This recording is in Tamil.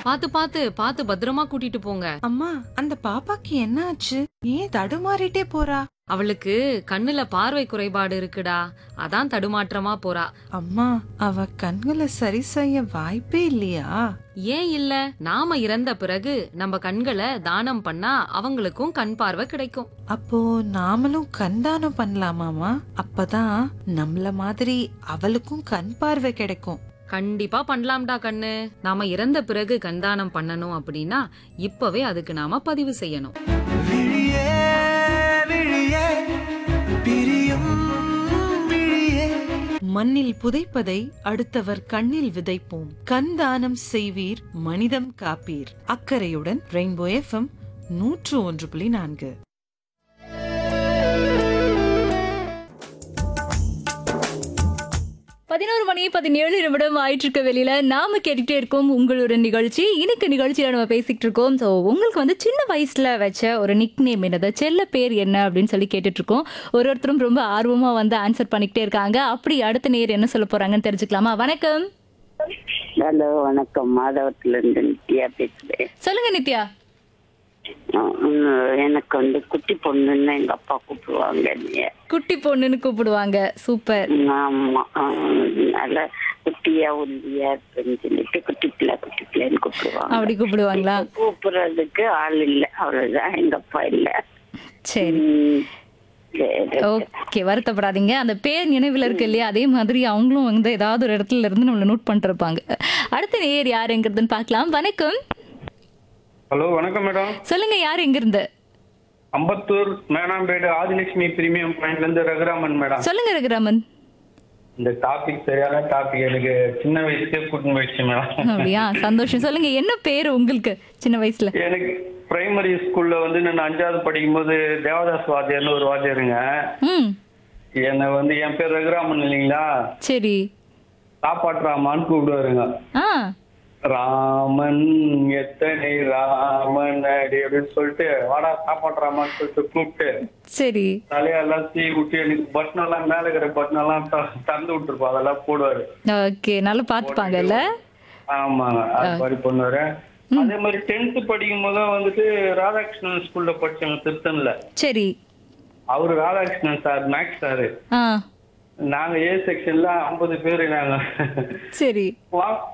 பாத்து பாத்து பாத்து பத்திரமா கூட்டிட்டு போங்க அம்மா அந்த பாப்பாக்கு என்ன ஆச்சு ஏன் தடுமாறிட்டே போறா அவளுக்கு கண்ணுல பார்வை குறைபாடு இருக்குடா அதான் தடுமாற்றமா போறா அம்மா அவ கண்களை சரி செய்ய வாய்ப்பே இல்லையா ஏன் இல்ல நாம இறந்த பிறகு நம்ம கண்களை தானம் பண்ணா அவங்களுக்கும் கண் பார்வை கிடைக்கும் அப்போ நாமளும் கண் தானம் பண்ணலாமாமா அப்பதான் நம்மள மாதிரி அவளுக்கும் கண் பார்வை கிடைக்கும் கண்டிப்பா பண்ணலாம்டா கண்ணு நாம இறந்த பிறகு கண்தானம் பண்ணணும் அப்படின்னா இப்பவே அதுக்கு நாம பதிவு செய்யணும் விழியே விழியே பிரியும் விழியே மண்ணில் புதைப்பதை அடுத்தவர் கண்ணில் விதைப்போம் கண் தானம் செய்வீர் மனிதம் காப்பீர் அக்கறையுடன் ரெயின்போ எஃப்எம் நூற்று ஒன்று புள்ளி நான்கு பதினோரு மணி பதினேழு நிமிடம் ஆயிட்டு இருக்க வெளியில நாம கேட்டுட்டே இருக்கோம் உங்களோட நிகழ்ச்சி இன்னைக்கு நிகழ்ச்சியில நம்ம பேசிட்டு இருக்கோம் ஸோ உங்களுக்கு வந்து சின்ன வயசுல வச்ச ஒரு நிக் நேம் என்னது செல்ல பேர் என்ன அப்படின்னு சொல்லி கேட்டுட்டு இருக்கோம் ஒரு ஒருத்தரும் ரொம்ப ஆர்வமா வந்து ஆன்சர் பண்ணிக்கிட்டே இருக்காங்க அப்படி அடுத்த நேர் என்ன சொல்ல போறாங்கன்னு தெரிஞ்சுக்கலாமா வணக்கம் ஹலோ வணக்கம் மாதவத்துல இருந்து நித்யா பேசுறேன் சொல்லுங்க நித்யா அஹ் உம் எனக்கு வந்து குட்டி பொண்ணுன்னு எங்க அப்பா கூப்பிடுவாங்க என்னைய. குட்டி பொண்ணுன்னு கூப்பிடுவாங்க சூப்பர் ஆமா அஹ் நல்ல குட்டியா ஒல்லியா இருக்குன்னு சொல்லிட்டு குட்டி பிள்ளை குட்டி பிள்ளைன்னு கூப்பிடுவாங்க அப்படி கூப்பிடுவாங்களா இப்ப கூப்பிடுறதுக்கு ஆள் இல்ல அவ்வளவுதான் எங்க அப்பா இல்ல சரி உம் சரி ஓகே வருத்தப்படாதீங்க அந்த பேர் நினைவில் இருக்கு இல்லையா அதே மாதிரி அவங்களும் வந்து ஏதாவது ஒரு இடத்துல இருந்து நம்மளை நோட் பண்ணிருப்பாங்க அடுத்த நேர் யாருங்கிறதுன்னு பார்க்கலாம் வணக்கம் ஹலோ வணக்கம் மேடம் சொல்லுங்க யார் எங்க இருந்து அம்பத்தூர் மேனாம்பேடு ஆதிலட்சுமி பிரீமியம் பாயிண்ட்ல இருந்து ரகுராமன் மேடம் சொல்லுங்க ரகுராமன் இந்த டாபிக் சரியான டாபிக் எனக்கு சின்ன வயசுக்கே கூட்டின்னு போயிடுச்சு மேடம் அப்படியா சந்தோஷம் சொல்லுங்க என்ன பேர் உங்களுக்கு சின்ன வயசுல எனக்கு பிரைமரி ஸ்கூல்ல வந்து நான் அஞ்சாவது படிக்கும்போது தேவதாஸ் வாத்தியார்னு ஒரு வாத்தியாருங்க ம் என்னை வந்து என் பேர் ரகுராமன் இல்லைங்களா சரி சாப்பாட்டு ராமான்னு கூப்பிடுவாருங்க ஆ ராமன் எத்தனை ராமன் அடி அப்படின்னு சொல்லிட்டு வாடா சாப்பாட்டு ராமான்னு சொல்லிட்டு கூப்பிட்டு சரி தலையெல்லாம் சீ விட்டு எனக்கு பட்டன் எல்லாம் மேல இருக்கிற பட்டன் எல்லாம் த- திறந்து விட்டுருப்போம் அதெல்லாம் போடுவாரு ஓகே நல்லா பார்த்துப்பாங்கல்ல ஆமாங்க அது மாதிரி பண்ணுவாரு அதே மாதிரி டென்த் படிக்கும் போதும் வந்துட்டு ராதாகிருஷ்ணன் ஸ்கூல்ல படிச்சாங்க திருத்தன்ல சரி அவரு ராதாகிருஷ்ணன் சார் மேக்ஸ் சாரு ஆ நாங்க ஏ செக்ஷன்ல ஐம்பது பேரு நாங்க சரி வா-